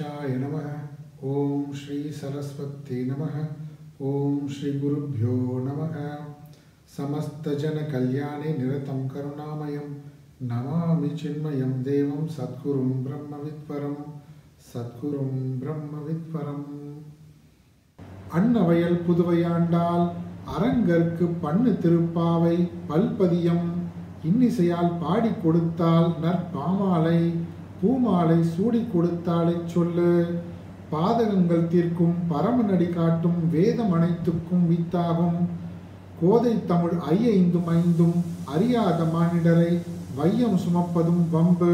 गणेशाय नमः ॐ श्री सरस्वती नमः ॐ श्रीगुरुभ्यो नमः समस्तजनकल्याणे निरतं करुणामयं नमामि चिन्मयं देवं सद्गुरुं ब्रह्मविद्वरं सद्गुरुं ब्रह्मविद्वरम् அன்னவயல் புதுவையாண்டால் அரங்கற்கு பண்ணு திருப்பாவை பல்பதியம் இன்னிசையால் பாடி கொடுத்தால் நற்பாமாலை பூமாலை சூடி கொடுத்தாலை சொல்லு பாதகங்கள் தீர்க்கும் பரமநடி காட்டும் வேதம் அனைத்துக்கும் வித்தாகும் கோதை தமிழ் ஐயைந்தும் ஐந்தும் அறியாத மானிடரை வையம் சுமப்பதும் வம்பு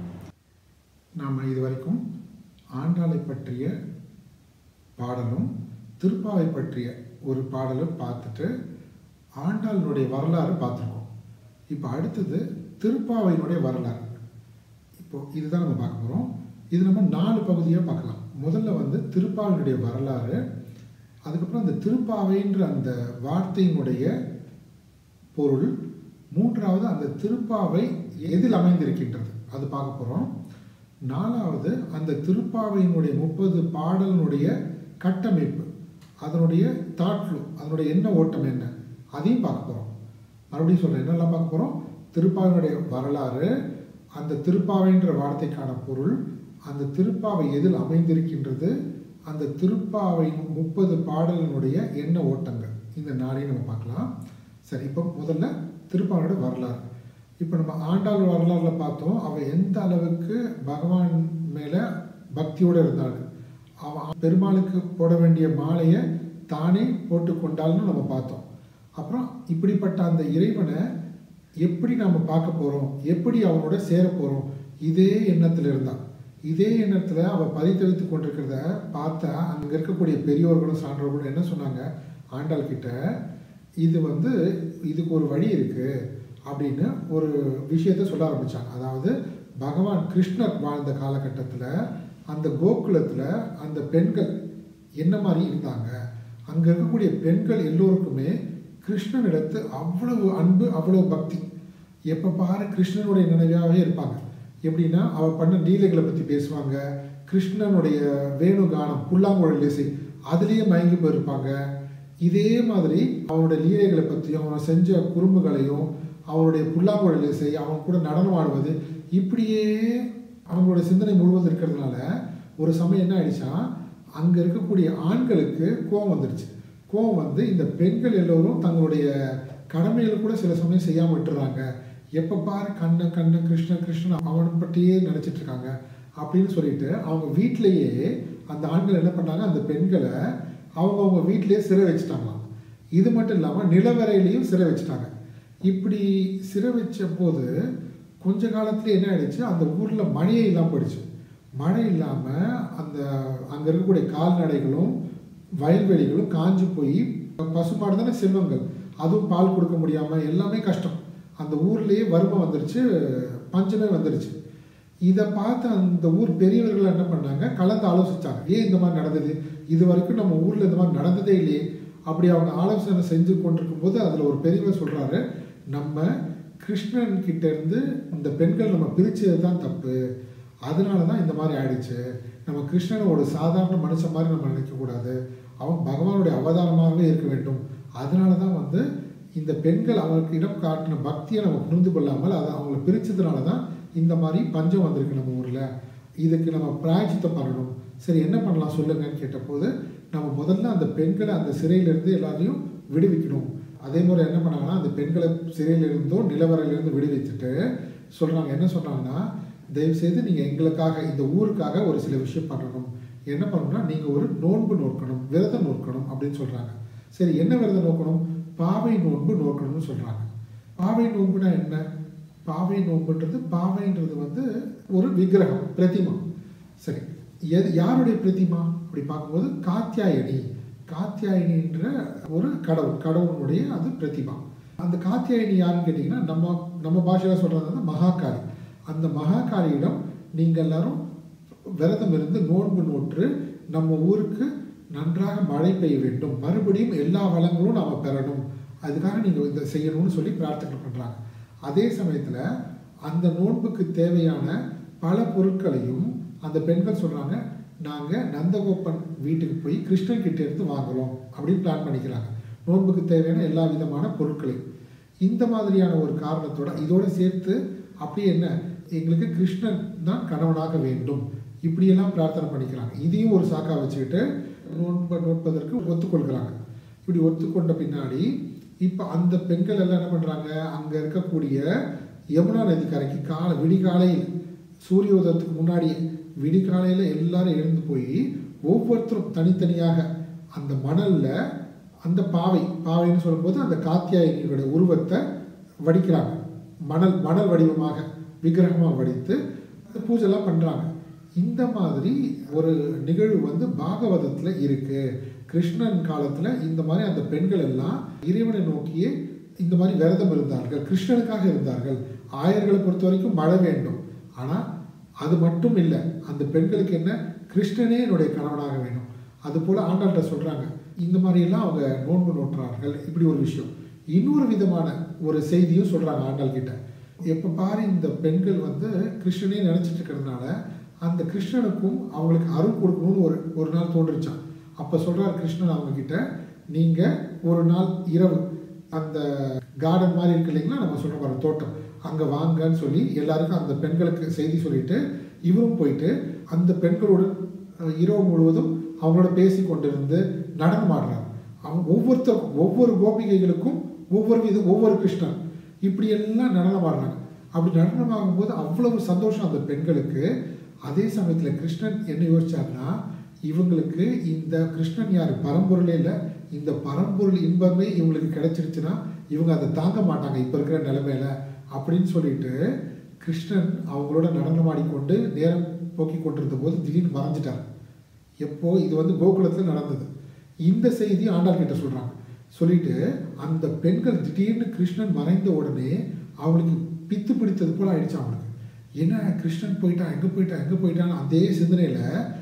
நாம் இதுவரைக்கும் ஆண்டாளை பற்றிய பாடலும் திருப்பாவை பற்றிய ஒரு பாடலும் பார்த்துட்டு ஆண்டாளினுடைய வரலாறு பார்த்துருக்கோம் இப்போ அடுத்தது திருப்பாவையினுடைய வரலாறு இப்போ இதுதான் நம்ம பார்க்க போகிறோம் இது நம்ம நாலு பகுதியாக பார்க்கலாம் முதல்ல வந்து திருப்பாவையினுடைய வரலாறு அதுக்கப்புறம் அந்த திருப்பாவைன்ற அந்த வார்த்தையினுடைய பொருள் மூன்றாவது அந்த திருப்பாவை எதில் அமைந்திருக்கின்றது அது பார்க்க போகிறோம் நாலாவது அந்த திருப்பாவையினுடைய முப்பது பாடலினுடைய கட்டமைப்பு அதனுடைய தாட்லு அதனுடைய என்ன ஓட்டம் என்ன அதையும் பார்க்க போகிறோம் மறுபடியும் சொல்கிறேன் என்னெல்லாம் பார்க்க போகிறோம் திருப்பாவினுடைய வரலாறு அந்த திருப்பாவைன்ற வார்த்தைக்கான பொருள் அந்த திருப்பாவை எதில் அமைந்திருக்கின்றது அந்த திருப்பாவையின் முப்பது பாடலினுடைய என்ன ஓட்டங்கள் இந்த நாளையும் நம்ம பார்க்கலாம் சரி இப்போ முதல்ல திருப்பாவையோட வரலாறு இப்போ நம்ம ஆண்டாள் வரலாறுல பார்த்தோம் அவள் எந்த அளவுக்கு பகவான் மேலே பக்தியோடு இருந்தாள் அவன் பெருமாளுக்கு போட வேண்டிய மாலையை தானே போட்டு கொண்டாள்னு நம்ம பார்த்தோம் அப்புறம் இப்படிப்பட்ட அந்த இறைவனை எப்படி நம்ம பார்க்க போகிறோம் எப்படி அவனோட சேர போகிறோம் இதே எண்ணத்தில் இருந்தான் இதே எண்ணத்தில் அவள் பதித்து வைத்து கொண்டிருக்கிறத பார்த்தா அங்கே இருக்கக்கூடிய பெரியோர்களும் சான்றோர்களும் என்ன சொன்னாங்க ஆண்டாள் கிட்ட இது வந்து இதுக்கு ஒரு வழி இருக்குது அப்படின்னு ஒரு விஷயத்த சொல்ல ஆரம்பித்தாங்க அதாவது பகவான் கிருஷ்ணர் வாழ்ந்த காலகட்டத்தில் அந்த கோகுலத்தில் அந்த பெண்கள் என்ன மாதிரி இருந்தாங்க அங்கே இருக்கக்கூடிய பெண்கள் எல்லோருக்குமே கிருஷ்ணனிடத்து அவ்வளவு அன்பு அவ்வளவு பக்தி எப்போ பாரு கிருஷ்ணனுடைய நினைவாகவே இருப்பாங்க எப்படின்னா அவள் பண்ண லீலைகளை பற்றி பேசுவாங்க கிருஷ்ணனுடைய வேணுகானம் புல்லாங்குழல் இசை அதுலேயே மயங்கி போயிருப்பாங்க இதே மாதிரி அவனுடைய லீலைகளை பற்றியும் அவனை செஞ்ச குறும்புகளையும் அவனுடைய புல்லாங்குழல் இசை அவன் கூட நடனம் ஆடுவது இப்படியே அவங்களோட சிந்தனை முழுவதும் இருக்கிறதுனால ஒரு சமயம் என்ன ஆயிடுச்சா அங்கே இருக்கக்கூடிய ஆண்களுக்கு கோவம் வந்துடுச்சு கோவம் வந்து இந்த பெண்கள் எல்லோரும் தங்களுடைய கடமைகளை கூட சில சமயம் செய்யாமல் விட்டுறாங்க எப்போ பாரு கண்ணன் கண்ணன் கிருஷ்ணன் கிருஷ்ணன் அவனை பற்றியே நினச்சிட்டு இருக்காங்க அப்படின்னு சொல்லிட்டு அவங்க வீட்டிலேயே அந்த ஆண்கள் என்ன பண்ணாங்க அந்த பெண்களை அவங்கவுங்க வீட்டிலேயே சிறை வச்சுட்டாங்களாம் இது மட்டும் இல்லாமல் நிலவரையிலையும் சிறை வச்சுட்டாங்க இப்படி சிறை வச்ச போது கொஞ்ச காலத்துல என்ன ஆயிடுச்சு அந்த ஊரில் மழையே இல்லாமல் போயிடுச்சு மழை இல்லாமல் அந்த அங்கே இருக்கக்கூடிய கால்நடைகளும் வயல்வெளிகளும் காஞ்சு போய் பசுமாடு தானே செல்வங்கள் அதுவும் பால் கொடுக்க முடியாமல் எல்லாமே கஷ்டம் அந்த ஊர்லேயே வறுமை வந்துருச்சு பஞ்சமே வந்துருச்சு இதை பார்த்து அந்த ஊர் பெரியவர்கள் என்ன பண்ணாங்க கலந்து ஆலோசித்தாங்க ஏன் இந்த மாதிரி நடந்தது இது வரைக்கும் நம்ம ஊரில் இந்த மாதிரி நடந்ததே இல்லையே அப்படி அவங்க ஆலோசனை செஞ்சு கொண்டிருக்கும் போது அதில் ஒரு பெரியவர் சொல்கிறாரு நம்ம கிருஷ்ணன் கிட்ட இருந்து இந்த பெண்கள் நம்ம பிரிச்சது தான் தப்பு அதனால தான் இந்த மாதிரி ஆயிடுச்சு நம்ம கிருஷ்ணனை ஒரு சாதாரண மனுஷன் மாதிரி நம்ம நினைக்கக்கூடாது அவன் பகவானுடைய அவதாரமாகவே இருக்க வேண்டும் அதனால தான் வந்து இந்த பெண்கள் அவங்களுக்கு இடம் காட்டின பக்தியை நம்ம புரிந்து கொள்ளாமல் அதை அவங்கள பிரித்ததுனால தான் இந்த மாதிரி பஞ்சம் வந்திருக்கு நம்ம ஊரில் இதுக்கு நம்ம பிராய்ச்சித்தம் பண்ணணும் சரி என்ன பண்ணலாம் சொல்லுங்கன்னு கேட்டபோது நம்ம முதல்ல அந்த பெண்களை அந்த சிறையிலிருந்து எல்லாரையும் விடுவிக்கணும் அதே மாதிரி என்ன பண்ணாங்கன்னா அந்த பெண்களை சிறையிலிருந்தோ நிலவரையிலிருந்து விடுவிச்சுட்டு சொல்கிறாங்க என்ன சொல்கிறாங்கன்னா தயவுசெய்து நீங்கள் எங்களுக்காக இந்த ஊருக்காக ஒரு சில விஷயம் பண்ணணும் என்ன பண்ணணும்னா நீங்கள் ஒரு நோன்பு நோக்கணும் விரதம் நோக்கணும் அப்படின்னு சொல்கிறாங்க சரி என்ன விரதம் நோக்கணும் பாவை நோன்பு நோக்கணும்னு சொல்கிறாங்க பாவை நோன்புனா என்ன பாவை நோன்புன்றது பாவைன்றது வந்து ஒரு விக்கிரகம் பிரதிமா சரி எது யாருடைய பிரதிமா அப்படி பார்க்கும்போது காத்தியாயனி காத்தியாயனின்ற ஒரு கடவுள் கடவுளுடைய அது பிரதிமா அந்த காத்தியாயனி யாருன்னு கேட்டிங்கன்னா நம்ம நம்ம பாஷையில் சொல்கிறது வந்து மகாகாளி அந்த மகாகாளியிடம் நீங்கள் எல்லாரும் விரதம் இருந்து நோன்பு நோற்று நம்ம ஊருக்கு நன்றாக மழை பெய்ய வேண்டும் மறுபடியும் எல்லா வளங்களும் நாம் பெறணும் அதுக்காக நீங்கள் இதை செய்யணும்னு சொல்லி பிரார்த்தனை பண்ணுறாங்க அதே சமயத்தில் அந்த நோன்புக்கு தேவையான பல பொருட்களையும் அந்த பெண்கள் சொல்கிறாங்க நாங்கள் நந்தகோபன் வீட்டுக்கு போய் கிருஷ்ணன் கிட்ட இருந்து வாங்குறோம் அப்படின்னு பிளான் பண்ணிக்கிறாங்க நோன்புக்கு தேவையான எல்லா விதமான பொருட்களையும் இந்த மாதிரியான ஒரு காரணத்தோட இதோட சேர்த்து அப்படியே என்ன எங்களுக்கு கிருஷ்ணன் தான் கணவனாக வேண்டும் இப்படியெல்லாம் பிரார்த்தனை பண்ணிக்கிறாங்க இதையும் ஒரு சாக்கா வச்சுக்கிட்டு நோன்ப நோட்பதற்கு ஒத்துக்கொள்கிறாங்க இப்படி ஒத்துக்கொண்ட பின்னாடி இப்போ அந்த பெண்கள் எல்லாம் என்ன பண்ணுறாங்க அங்கே இருக்கக்கூடிய யமுனா நதிக்கரைக்கு காலை விடிகாலையில் சூரிய உதயத்துக்கு முன்னாடியே விடிகாலையில் எல்லாரும் எழுந்து போய் ஒவ்வொருத்தரும் தனித்தனியாக அந்த மணலில் அந்த பாவை பாவைன்னு சொல்லும்போது அந்த காத்தியாயினியோட உருவத்தை வடிக்கிறாங்க மணல் மணல் வடிவமாக விக்கிரகமாக வடித்து பூஜைலாம் பண்ணுறாங்க இந்த மாதிரி ஒரு நிகழ்வு வந்து பாகவதத்தில் இருக்கு கிருஷ்ணன் காலத்தில் இந்த மாதிரி அந்த பெண்கள் எல்லாம் இறைவனை நோக்கியே இந்த மாதிரி விரதம் இருந்தார்கள் கிருஷ்ணனுக்காக இருந்தார்கள் ஆயர்களை பொறுத்த வரைக்கும் மழை வேண்டும் ஆனால் அது மட்டும் இல்லை அந்த பெண்களுக்கு என்ன கிருஷ்ணனே என்னுடைய கணவனாக வேணும் அது போல் ஆண்டாள்கிட்ட சொல்கிறாங்க இந்த மாதிரியெல்லாம் அவங்க நோன்பு நோட்டுறார்கள் இப்படி ஒரு விஷயம் இன்னொரு விதமான ஒரு செய்தியும் சொல்கிறாங்க ஆண்டாள் கிட்ட எப்போ பாரு இந்த பெண்கள் வந்து கிருஷ்ணனே நினச்சிட்டு இருக்கிறதுனால அந்த கிருஷ்ணனுக்கும் அவங்களுக்கு அருள் கொடுக்கணும்னு ஒரு ஒரு நாள் தோன்றுச்சான் அப்போ சொல்கிறார் கிருஷ்ணன் அவங்க கிட்ட நீங்கள் ஒரு நாள் இரவு அந்த கார்டன் மாதிரி இருக்கு இல்லைங்களா நம்ம சொல்கிற மாதிரி தோட்டம் அங்கே வாங்கன்னு சொல்லி எல்லாருக்கும் அந்த பெண்களுக்கு செய்தி சொல்லிட்டு இவரும் போயிட்டு அந்த பெண்களுடன் அஹ், இரவு முழுவதும் அவங்களோட பேசி கொண்டிருந்து நடனம் ஆடுறாங்க அவங்க ஒவ்வொருத்தருக்கும் ஒவ்வொரு கோபிகைகளுக்கும் ஒவ்வொரு வித ஒவ்வொரு கிருஷ்ணன் இப்படி எல்லாம் நடனம் ஆடுறாங்க அப்படி நடனம் ஆகும்போது அவ்வளவு சந்தோஷம் அந்த பெண்களுக்கு அதே சமயத்தில் கிருஷ்ணன் என்ன யோசிச்சாருன்னா இவங்களுக்கு இந்த கிருஷ்ணன் யார் பரம்பொருளே இல்லை இந்த பரம்பொருள் இன்பமே இவங்களுக்கு கிடைச்சிருச்சுன்னா இவங்க அதை தாங்க மாட்டாங்க இப்போ இருக்கிற நிலைமையில அப்படின்னு சொல்லிட்டு கிருஷ்ணன் அவங்களோட நடனமாடிக்கொண்டு நேரம் போக்கி கொண்டிருந்த போது திடீர்னு மறைஞ்சிட்டார் எப்போ இது வந்து கோகுலத்தில் நடந்தது இந்த செய்தி ஆண்டாள் கிட்ட சொல்றாங்க சொல்லிட்டு அந்த பெண்கள் திடீர்னு கிருஷ்ணன் மறைந்த உடனே அவங்களுக்கு பித்து பிடித்தது போல ஆயிடுச்சு அவங்களுக்கு என்ன கிருஷ்ணன் போயிட்டான் எங்கே போயிட்டான் எங்கே போயிட்டான்னு அதே சிந்தனையில்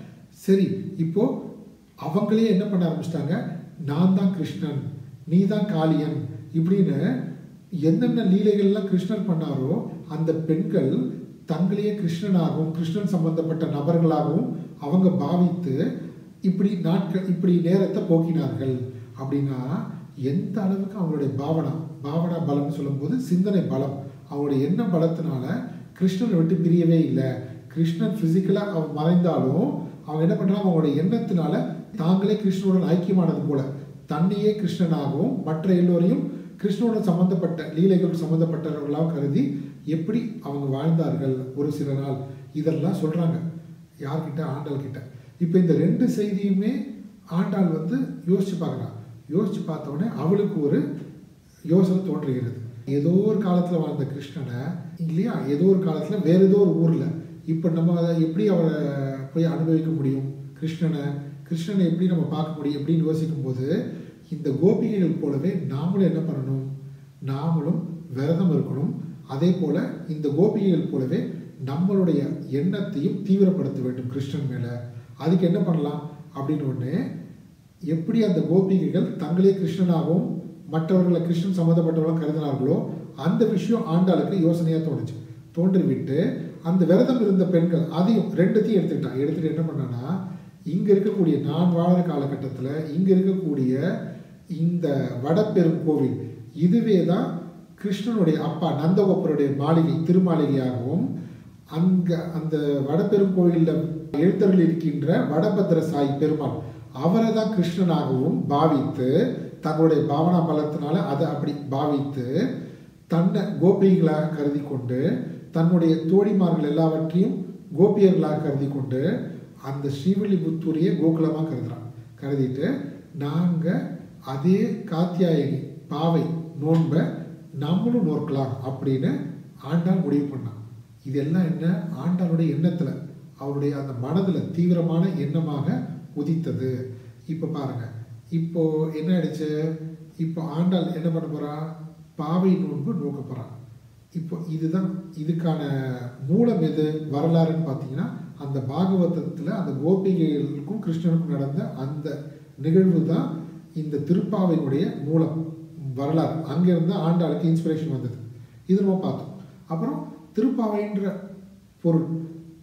சரி இப்போ அவங்களே என்ன பண்ண ஆரம்பிச்சிட்டாங்க நான் தான் கிருஷ்ணன் நீ தான் காளியன் இப்படின்னு என்னென்ன லீலைகள்லாம் கிருஷ்ணன் பண்ணாரோ அந்த பெண்கள் தங்களையே கிருஷ்ணனாகவும் கிருஷ்ணன் சம்பந்தப்பட்ட நபர்களாகவும் அவங்க பாவித்து இப்படி நாட்கள் இப்படி நேரத்தை போக்கினார்கள் அப்படின்னா எந்த அளவுக்கு அவங்களுடைய பாவனா பாவனா பலம்னு சொல்லும்போது சிந்தனை பலம் அவங்களுடைய எண்ண பலத்தினால கிருஷ்ணனை விட்டு பிரியவே இல்லை கிருஷ்ணன் ஃபிசிக்கலாக அவன் மறைந்தாலும் அவங்க என்ன பண்ணுறாங்க அவங்களுடைய எண்ணத்தினால தாங்களே கிருஷ்ணனுடன் ஐக்கியமானது போல தன்னையே கிருஷ்ணனாகவும் மற்ற எல்லோரையும் கிருஷ்ணனுடன் சம்பந்தப்பட்ட லீலைகள் சம்பந்தப்பட்டவர்களாக கருதி எப்படி அவங்க வாழ்ந்தார்கள் ஒரு சில நாள் இதெல்லாம் சொல்கிறாங்க யார்கிட்ட ஆண்டாள் கிட்ட இப்போ இந்த ரெண்டு செய்தியுமே ஆண்டாள் வந்து யோசிச்சு பார்க்குறான் யோசிச்சு பார்த்த உடனே அவளுக்கு ஒரு யோசனை தோன்றுகிறது ஏதோ ஒரு காலத்தில் வாழ்ந்த கிருஷ்ணனை இல்லையா ஏதோ ஒரு காலத்தில் வேற ஏதோ ஒரு ஊரில் இப்போ நம்ம அதை எப்படி அவரை போய் அனுபவிக்க முடியும் கிருஷ்ணனை கிருஷ்ணனை எப்படி நம்ம பார்க்க முடியும் எப்படின்னு யோசிக்கும் போது இந்த கோபிகைகள் போலவே நாமளும் என்ன பண்ணணும் நாமளும் விரதம் இருக்கணும் அதே போல இந்த கோபிகைகள் போலவே நம்மளுடைய எண்ணத்தையும் தீவிரப்படுத்த வேண்டும் கிருஷ்ணன் மேலே அதுக்கு என்ன பண்ணலாம் அப்படின்னு ஒன்று எப்படி அந்த கோபிகைகள் தங்களே கிருஷ்ணனாகவும் மற்றவர்களை கிருஷ்ணன் சம்மந்தப்பட்டவர்களும் கருதினார்களோ அந்த விஷயம் ஆண்டாளுக்கு யோசனையாக தோணுச்சு தோன்றிவிட்டு அந்த விரதம் இருந்த பெண்கள் அதையும் ரெண்டுத்தையும் எடுத்துக்கிட்டான் எடுத்துட்டு என்ன பண்ணான்னா இங்கே இருக்கக்கூடிய நான் வாழற காலகட்டத்தில் இங்கே இருக்கக்கூடிய இந்த வடபெரும் கோவில் இதுவே தான் கிருஷ்ணனுடைய அப்பா நந்தகோபருடைய மாளிகை திருமாளிகையாகவும் அங்கே அந்த வடபெரும் கோயிலில் எழுத்தருள் இருக்கின்ற வடபத்திர சாய் பெருமாள் அவரை தான் கிருஷ்ணனாகவும் பாவித்து தங்களுடைய பாவனா பலத்தினால அதை அப்படி பாவித்து தன்னை கோபிகளாக கருதி கொண்டு தன்னுடைய தோழிமார்கள் எல்லாவற்றையும் கோபியர்களாக கருதி கொண்டு அந்த ஸ்ரீவில்லிபுத்தூரையே கோகுலமாக கருதுறான் கருதிட்டு நாங்கள் அதே காத்தியாயனி பாவை நோன்பை நம்மளும் நோக்கலாம் அப்படின்னு ஆண்டாள் முடிவு பண்ணான் இதெல்லாம் என்ன ஆண்டாளுடைய எண்ணத்தில் அவருடைய அந்த மனதில் தீவிரமான எண்ணமாக உதித்தது இப்போ பாருங்க இப்போ என்ன ஆயிடுச்சு இப்போ ஆண்டாள் என்ன பண்ண போறா பாவை நோன்பு நோக்க போறான் இப்போ இதுதான் இதுக்கான மூலம் எது வரலாறுன்னு பார்த்தீங்கன்னா அந்த பாகவதத்தில் அந்த கோபிகைகளுக்கும் கிருஷ்ணனுக்கும் நடந்த அந்த நிகழ்வு தான் இந்த திருப்பாவையினுடைய மூலம் வரலாறு அங்கிருந்து ஆண்டாளுக்கு இன்ஸ்பிரேஷன் வந்தது இது நம்ம பார்த்தோம் அப்புறம் திருப்பாவைன்ற பொருள்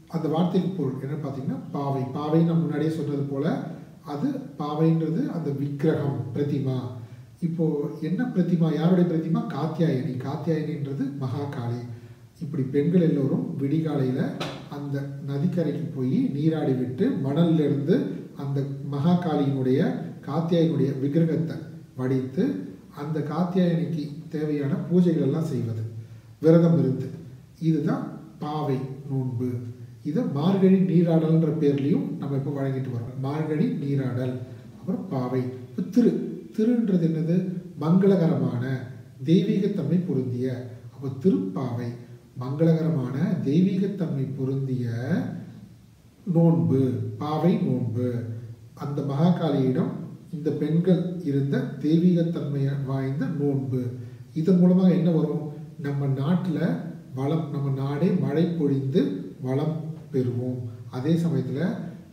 அந்த வார்த்தைக்கு பொருள் என்ன பார்த்தீங்கன்னா பாவை பாவை நான் முன்னாடியே சொன்னது போல அது பாவைன்றது அந்த விக்கிரகம் பிரதிமா இப்போ என்ன பிரதிமா யாருடைய பிரதிமா காத்தியாயனி காத்தியாயனின்றது மகாகாளி இப்படி பெண்கள் எல்லோரும் விடிகாலையில் அந்த நதிக்கரைக்கு போய் நீராடி விட்டு மணல்ல இருந்து அந்த மகாகாளியினுடைய காத்தியாயனுடைய விக்கிரகத்தை வடித்து அந்த காத்தியாயனிக்கு தேவையான பூஜைகள் எல்லாம் செய்வது விரதம் இருந்து இதுதான் பாவை நோன்பு இதை மார்கழி நீராடல்ன்ற பேர்லையும் நம்ம இப்போ வழங்கிட்டு வரோம் மார்கழி நீராடல் அப்புறம் பாவை இப்போ திரு திருன்றது என்னது மங்களகரமான தெய்வீகத்தன்மை பொருந்திய அப்போ திருப்பாவை மங்களகரமான தெய்வீகத்தன்மை பொருந்திய நோன்பு பாவை நோன்பு அந்த மகாகாளியிடம் இந்த பெண்கள் இருந்த தெய்வீகத்தன்மை வாய்ந்த நோன்பு இதன் மூலமாக என்ன வரும் நம்ம நாட்டில் வளம் நம்ம நாடே மழை பொழிந்து வளம் பெறுவோம் அதே சமயத்தில்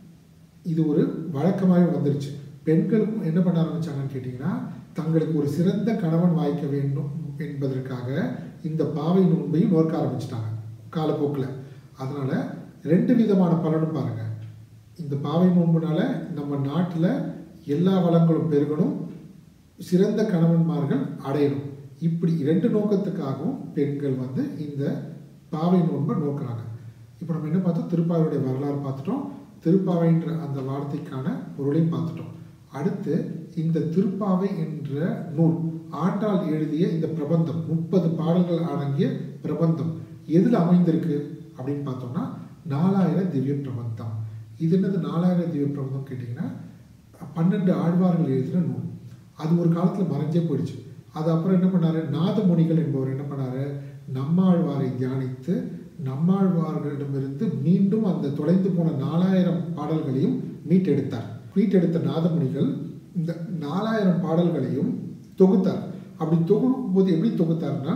இது ஒரு வழக்கமாகவே வந்துருச்சு பெண்களுக்கும் என்ன பண்ண ஆரம்பிச்சாங்கன்னு கேட்டிங்கன்னா தங்களுக்கு ஒரு சிறந்த கணவன் வாய்க்க வேண்டும் என்பதற்காக இந்த பாவை நோன்பையும் நோக்க ஆரம்பிச்சிட்டாங்க காலப்போக்கில் அதனால் ரெண்டு விதமான பலனும் பாருங்க இந்த பாவை நோன்புனால நம்ம நாட்டில் எல்லா வளங்களும் பெருகணும் சிறந்த கணவன்மார்கள் அடையணும் இப்படி இரண்டு நோக்கத்துக்காகவும் பெண்கள் வந்து இந்த பாவை நோன்பை நோக்குறாங்க இப்போ நம்ம என்ன பார்த்தோம் திருப்பாவையுடைய வரலாறு பார்த்துட்டோம் திருப்பாவைன்ற அந்த வார்த்தைக்கான பொருளையும் பார்த்துட்டோம் அடுத்து இந்த திருப்பாவை என்ற நூல் ஆண்டாள் எழுதிய இந்த பிரபந்தம் முப்பது பாடல்கள் அடங்கிய பிரபந்தம் எதில் அமைந்திருக்கு அப்படின்னு பார்த்தோம்னா நாலாயிரம் திவ்ய பிரபந்தம் இது என்னது நாலாயிரம் திவ்ய பிரபந்தம் கேட்டிங்கன்னா பன்னெண்டு ஆழ்வார்கள் எழுதின நூல் அது ஒரு காலத்தில் மறைஞ்சே போயிடுச்சு அது அப்புறம் என்ன பண்ணாரு நாதமுனிகள் என்பவர் என்ன பண்ணாரு நம்மாழ்வாரை தியானித்து நம்மாழ்வார்களிடமிருந்து மீண்டும் அந்த தொலைந்து போன நாலாயிரம் பாடல்களையும் மீட்டெடுத்தார் மீட்டெடுத்த நாதமுனிகள் இந்த நாலாயிரம் பாடல்களையும் தொகுத்தார் அப்படி தொகுக்கும் போது எப்படி தொகுத்தார்னா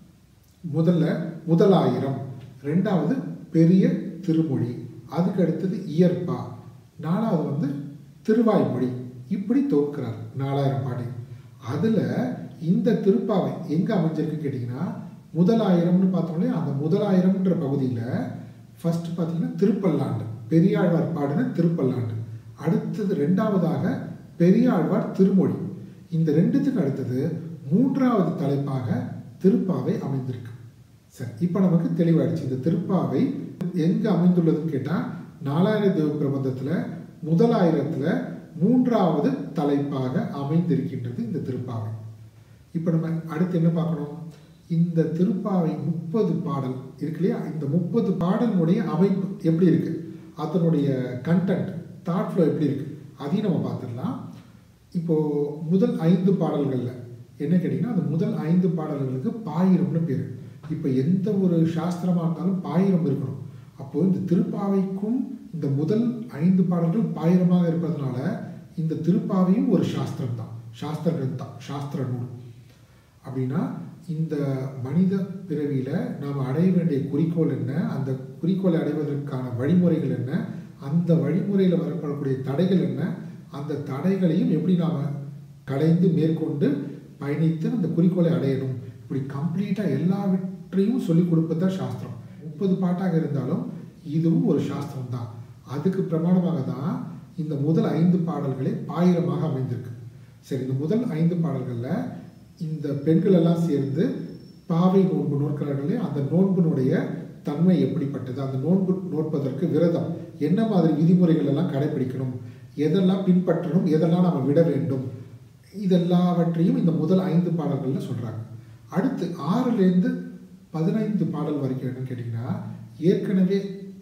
முதல்ல முதலாயிரம் ரெண்டாவது பெரிய திருமொழி அதுக்கு அடுத்தது இயற்பா நாலாவது வந்து திருவாய்மொழி இப்படி தொகுக்கிறார் நாலாயிரம் பாடி அதில் இந்த திருப்பாவை எங்கே அமைஞ்சிருக்கு கேட்டிங்கன்னா முதலாயிரம்னு பார்த்தோம்லே அந்த முதலாயிரம்ன்ற பகுதியில் ஃபர்ஸ்ட் பார்த்தீங்கன்னா திருப்பல்லாண்டு பெரியாழ்வார் பாடின திருப்பல்லாண்டு அடுத்தது ரெண்டாவதாக பெரியாழ்வார் திருமொழி இந்த ரெண்டுத்துக்கு அடுத்தது மூன்றாவது தலைப்பாக திருப்பாவை அமைந்திருக்கு சரி இப்போ நமக்கு தெளிவாயிடுச்சு இந்த திருப்பாவை எங்கே அமைந்துள்ளதுன்னு கேட்டால் நாலாயிரம் தேவ பிரபந்தத்தில் முதலாயிரத்தில் மூன்றாவது தலைப்பாக அமைந்திருக்கின்றது இந்த திருப்பாவை இப்போ நம்ம அடுத்து என்ன பார்க்கணும் இந்த திருப்பாவை முப்பது பாடல் இருக்கு இல்லையா இந்த முப்பது பாடலுடைய அமைப்பு எப்படி இருக்கு அதனுடைய கண்டென்ட் தாட் ஃப்ளோ எப்படி இருக்கு அதையும் நம்ம பார்த்துடலாம் இப்போ முதல் ஐந்து பாடல்களில் என்ன கேட்டிங்கன்னா அந்த முதல் ஐந்து பாடல்களுக்கு பாயிரம்னு பேர் இப்போ எந்த ஒரு சாஸ்திரமாக இருந்தாலும் பாயிரம் இருக்கணும் அப்போது இந்த திருப்பாவைக்கும் இந்த முதல் ஐந்து பாடல்கள் பாயிரமாக இருப்பதனால இந்த திருப்பாவையும் ஒரு சாஸ்திரம் தான் சாஸ்திர கிரந்தம் சாஸ்திர நூல் அப்படின்னா இந்த மனித பிறவியில் நாம் அடைய வேண்டிய குறிக்கோள் என்ன அந்த குறிக்கோளை அடைவதற்கான வழிமுறைகள் என்ன அந்த வழிமுறையில் வரப்படக்கூடிய தடைகள் என்ன அந்த தடைகளையும் எப்படி நாம் கலைந்து மேற்கொண்டு பயணித்து அந்த குறிக்கோளை அடையணும் இப்படி கம்ப்ளீட்டாக எல்லாவற்றையும் சொல்லிக் கொடுப்பது தான் சாஸ்திரம் முப்பது பாட்டாக இருந்தாலும் இதுவும் ஒரு சாஸ்திரம் தான் அதுக்கு பிரமாணமாக தான் இந்த முதல் ஐந்து பாடல்களே பாயிரமாக அமைந்திருக்கு சரி இந்த முதல் ஐந்து பாடல்களில் இந்த பெண்கள் எல்லாம் சேர்ந்து பாவை நோன்பு நோக்கிறார்களே அந்த நோன்பினுடைய தன்மை எப்படிப்பட்டது அந்த நோன்பு நோற்பதற்கு விரதம் என்ன மாதிரி விதிமுறைகள் எல்லாம் கடைபிடிக்கணும் எதெல்லாம் பின்பற்றணும் எதெல்லாம் நம்ம விட வேண்டும் இதெல்லாவற்றையும் இந்த முதல் ஐந்து பாடல்களில் சொல்கிறாங்க அடுத்து ஆறுலேருந்து பதினைந்து பாடல் வரைக்கும் என்னன்னு கேட்டிங்கன்னா ஏற்கனவே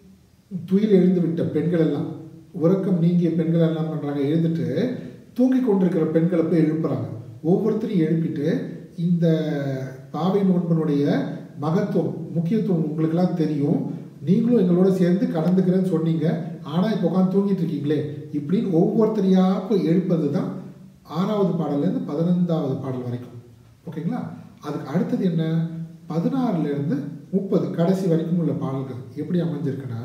துயில் எழுந்து விட்ட பெண்கள் எல்லாம் உறக்கம் நீங்கிய பெண்கள் எல்லாம் பண்ணுறாங்க எழுந்துட்டு தூங்கி கொண்டிருக்கிற பெண்களை போய் எழுப்புறாங்க ஒவ்வொருத்தரையும் எழுப்பிட்டு இந்த பாவை நோன்பனுடைய மகத்துவம் முக்கியத்துவம் உங்களுக்கெல்லாம் தெரியும் நீங்களும் எங்களோட சேர்ந்து கடந்துக்கிறேன்னு சொன்னீங்க ஆனால் இப்போ உட்காந்து தூங்கிட்டு இருக்கீங்களே இப்படின்னு ஒவ்வொருத்தரையாக போய் எழுப்பது தான் ஆறாவது பாடல்லேருந்து பதினைந்தாவது பாடல் வரைக்கும் ஓகேங்களா அதுக்கு அடுத்தது என்ன பதினாறுலேருந்து முப்பது கடைசி வரைக்கும் உள்ள பாடல்கள் எப்படி அமைஞ்சிருக்குன்னா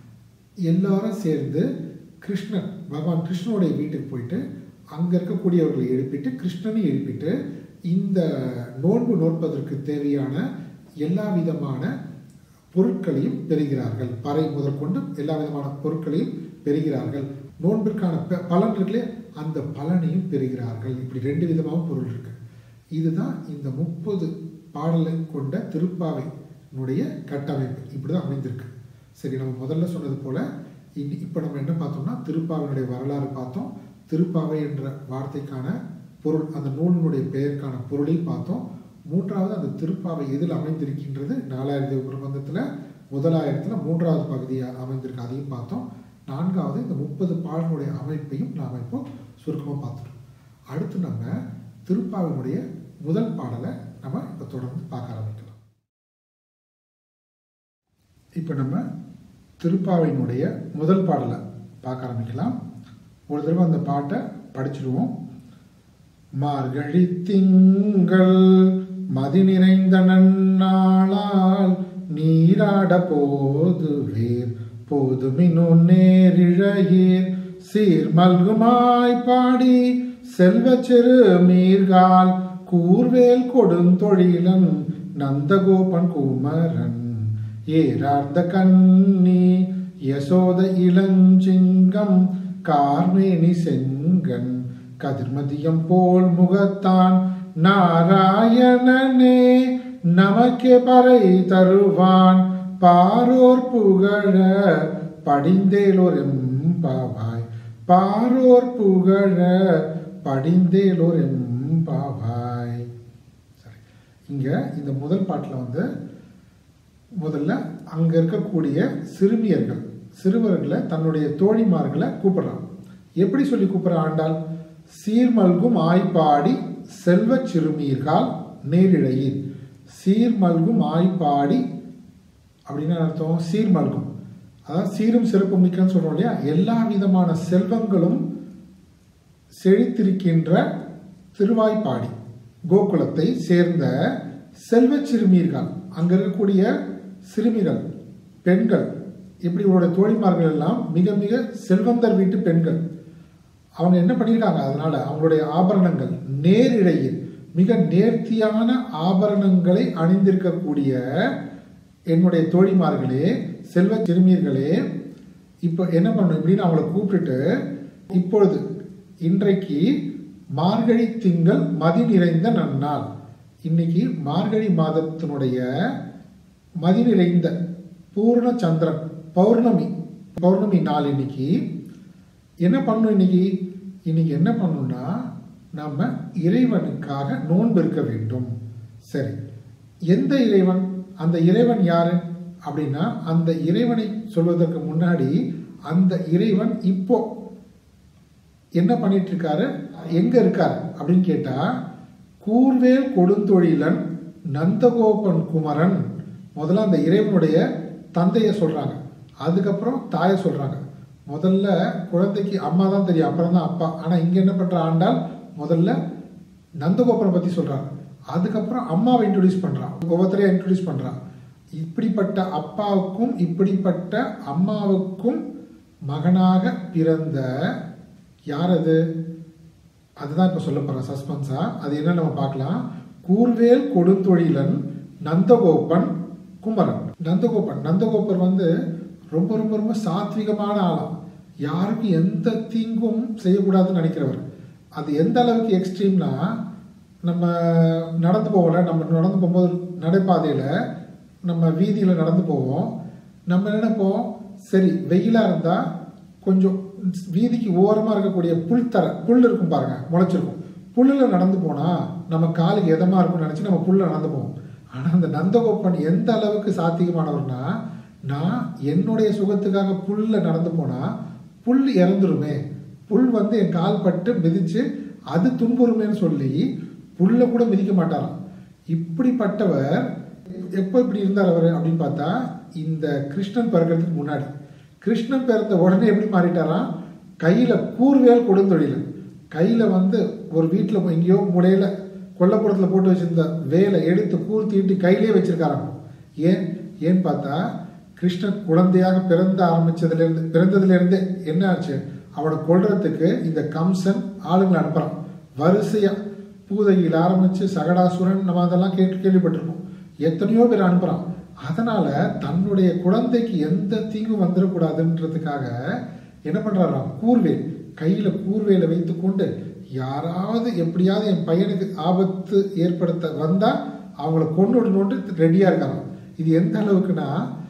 எல்லாரும் சேர்ந்து கிருஷ்ணன் பகவான் கிருஷ்ணனுடைய வீட்டுக்கு போயிட்டு அங்கே இருக்கக்கூடியவர்களை எழுப்பிட்டு கிருஷ்ணனை எழுப்பிட்டு இந்த நோன்பு நோற்பதற்கு தேவையான எல்லா விதமான பொருட்களையும் பெறுகிறார்கள் பறை முதற்கொண்டு எல்லா விதமான பொருட்களையும் பெறுகிறார்கள் நோன்பிற்கான ப- பலன் இருக்குல்லையே அந்த பலனையும் பெறுகிறார்கள் இப்படி ரெண்டு விதமாகவும் பொருள் இருக்கு இதுதான் இந்த முப்பது பாடலை கொண்ட திருப்பாவையினுடைய கட்டமைப்பு இப்படிதான் அமைந்திருக்கு சரி நம்ம முதல்ல சொன்னது போல இனி இப்போ நம்ம என்ன பார்த்தோம்னா திருப்பாவையினுடைய வரலாறு பார்த்தோம் திருப்பாவை என்ற வார்த்தைக்கான பொருள் அந்த நூலினுடைய பெயருக்கான பொருளையும் பார்த்தோம் மூன்றாவது அந்த திருப்பாவை எதில் அமைந்திருக்கின்றது நாலாயிரத்தி பிரபந்தத்தில் முதலாயிரத்தில் மூன்றாவது பகுதியாக அமைந்திருக்கு அதையும் பார்த்தோம் நான்காவது இந்த முப்பது பாடலுடைய அமைப்பையும் நாம் இப்போ சுருக்கமாக பார்த்துட்டோம் அடுத்து நம்ம திருப்பாவினுடைய முதல் பாடலை நம்ம இப்போ தொடர்ந்து பார்க்க ஆரம்பிக்கலாம் இப்போ நம்ம திருப்பாவையினுடைய முதல் பாடலை பார்க்க ஆரம்பிக்கலாம் ஒரு தடவை அந்த பாட்டை படிச்சிடுவோம் மார்கழி திங்கள் மதி நிறைந்த நன்னாளால் நீராட போதுவேர் போதுமினு நேரிழையீர் சீர் மல்குமாய் பாடி செல்வ சிறு மீர்கால் கூர்வேல் கொடுந்தொழிலன் நந்தகோபன் குமரன் ஏறார்ந்த கண்ணி யசோத இளஞ்சிங்கம் கார்மேனி செங்கன் கதிர்மதியம் போல் முகத்தான் நாராயணனே நமக்கே பறை தருவான் பாரோர் புகழ படிந்தேலோர் எம்பாவாய் பாரோர் புகழ படிந்தேலோர் எம்பாவாய் சரி இங்க இந்த முதல் பாட்டுல வந்து முதல்ல அங்க இருக்கக்கூடிய சிறுமியர்கள் சிறுவர்களை தன்னுடைய தோழிமார்களை கூப்பிடுறான் எப்படி சொல்லி கூப்பிடுற ஆண்டாள் சீர்மல்கும் ஆய்ப்பாடி செல்வச் சிறுமீர்கால் நேரிழையீர் சீர்மல்கும் ஆய்ப்பாடி அப்படின்னு அர்த்தம் சீர்மல்கும் அதாவது சீரும் சிறப்பும் மிக்கன்னு சொல்றோம் இல்லையா எல்லா விதமான செல்வங்களும் செழித்திருக்கின்ற திருவாய்ப்பாடி கோகுலத்தை சேர்ந்த செல்வச் சிறுமியர்கள் அங்க இருக்கக்கூடிய சிறுமிகள் பெண்கள் இப்படி இவருடைய தோழிமார்கள் எல்லாம் மிக மிக செல்வந்தர் வீட்டு பெண்கள் அவங்க என்ன பண்ணியிருக்காங்க அதனால அவங்களுடைய ஆபரணங்கள் நேரிடையில் மிக நேர்த்தியான ஆபரணங்களை அணிந்திருக்கக்கூடிய என்னுடைய தோழிமார்களே செல்வ சிறுமியர்களே இப்போ என்ன பண்ணணும் இப்படின்னு அவங்கள கூப்பிட்டுட்டு இப்பொழுது இன்றைக்கு மார்கழி திங்கள் மதி நிறைந்த நன்னாள் இன்னைக்கு மார்கழி மாதத்தினுடைய மதி நிறைந்த பூர்ண சந்திரன் பௌர்ணமி பௌர்ணமி நாள் இன்னைக்கு என்ன பண்ணணும் இன்னைக்கு இன்னைக்கு என்ன பண்ணணும்னா நம்ம இறைவனுக்காக நோன்பு இருக்க வேண்டும் சரி எந்த இறைவன் அந்த இறைவன் யாரு அப்படின்னா அந்த இறைவனை சொல்வதற்கு முன்னாடி அந்த இறைவன் இப்போ என்ன பண்ணிட்டு இருக்காரு எங்க இருக்காரு அப்படின்னு கேட்டா கூர்வேல் கொடுந்தொழிலன் நந்தகோபன் குமரன் முதல்ல அந்த இறைவனுடைய தந்தையை சொல்றாங்க அதுக்கப்புறம் தாயை சொல்றாங்க முதல்ல குழந்தைக்கு அம்மா தான் தெரியும் அப்புறம் தான் அப்பா ஆனா இங்க என்ன பண்ற ஆண்டால் முதல்ல நந்தகோபுரை பத்தி சொல்றாங்க அதுக்கப்புறம் அம்மாவை இன்ட்ரடியூஸ் பண்றான் ஒவ்வொருத்தரையா இன்ட்ரடியூஸ் பண்றான் இப்படிப்பட்ட அப்பாவுக்கும் இப்படிப்பட்ட அம்மாவுக்கும் மகனாக பிறந்த யார் அது அதுதான் இப்போ சொல்ல போகிறேன் சஸ்பென்ஸா அது என்ன நம்ம பார்க்கலாம் கூர்வேல் கொடுந்தொழிலன் நந்தகோபன் குமரன் நந்தகோபன் நந்தகோபர் வந்து ரொம்ப ரொம்ப ரொம்ப சாத்விகமான ஆளாம் யாருக்கும் எந்த தீங்கும் செய்யக்கூடாதுன்னு நினைக்கிறவர் அது எந்த அளவுக்கு எக்ஸ்ட்ரீம்னா நம்ம நடந்து போகல நம்ம நடந்து போகும்போது நடைபாதையில் நம்ம வீதியில் நடந்து போவோம் நம்ம என்ன நினைப்போம் சரி வெயிலாக இருந்தால் கொஞ்சம் வீதிக்கு ஓரமாக இருக்கக்கூடிய புல் தர புல் இருக்கும் பாருங்க முளைச்சிருக்கும் புல்லில் நடந்து போனால் நம்ம காலுக்கு எதமாக இருக்கும்னு நினச்சி நம்ம புல்ல நடந்து போவோம் ஆனால் அந்த நந்தகோபன் எந்த அளவுக்கு சாத்தியமானவர்னா நான் என்னுடைய சுகத்துக்காக புல்ல நடந்து போனால் புல் இறந்துருமே புல் வந்து என் கால் பட்டு மிதிச்சு அது துன்புறுமேன்னு சொல்லி புல்ல கூட மிதிக்க மாட்டாராம் இப்படிப்பட்டவர் எப்போ இப்படி இருந்தார் அவர் அப்படின்னு பார்த்தா இந்த கிருஷ்ணன் பிறக்கிறதுக்கு முன்னாடி கிருஷ்ணன் பிறந்த உடனே எப்படி மாறிட்டாராம் கையில கூர்வேல் கொடுந்தொழிலன் கையில வந்து ஒரு வீட்டில் எங்கேயோ முடையில கொல்லப்புறத்துல போட்டு வச்சிருந்த வேலை எடுத்து கூர் தீட்டி கையிலே வச்சிருக்காராம் ஏன் ஏன்னு பார்த்தா கிருஷ்ணன் குழந்தையாக பிறந்த ஆரம்பிச்சதுல இருந்து பிறந்ததுல இருந்தே என்ன ஆச்சு அவனை கொல்றதுக்கு இந்த கம்சன் ஆளுங்களை அனுப்புறான் வரிசையா பூதகியில் ஆரம்பிச்சு சகடாசுரன் நம்ம அதெல்லாம் கேட்டு கேள்விப்பட்டிருக்கோம் எத்தனையோ பேர் அனுப்புறான் அதனால தன்னுடைய குழந்தைக்கு எந்த தீங்கும் வந்துடக்கூடாதுன்றதுக்காக என்ன பண்றாராம் கூர்வேல் கையில கூர்வேலை வைத்துக்கொண்டு யாராவது எப்படியாவது என் பையனுக்கு ஆபத்து ஏற்படுத்த வந்தா அவங்கள கொண்டுடணும்னு ரெடியா இருக்காராம் இது எந்த அளவுக்குன்னா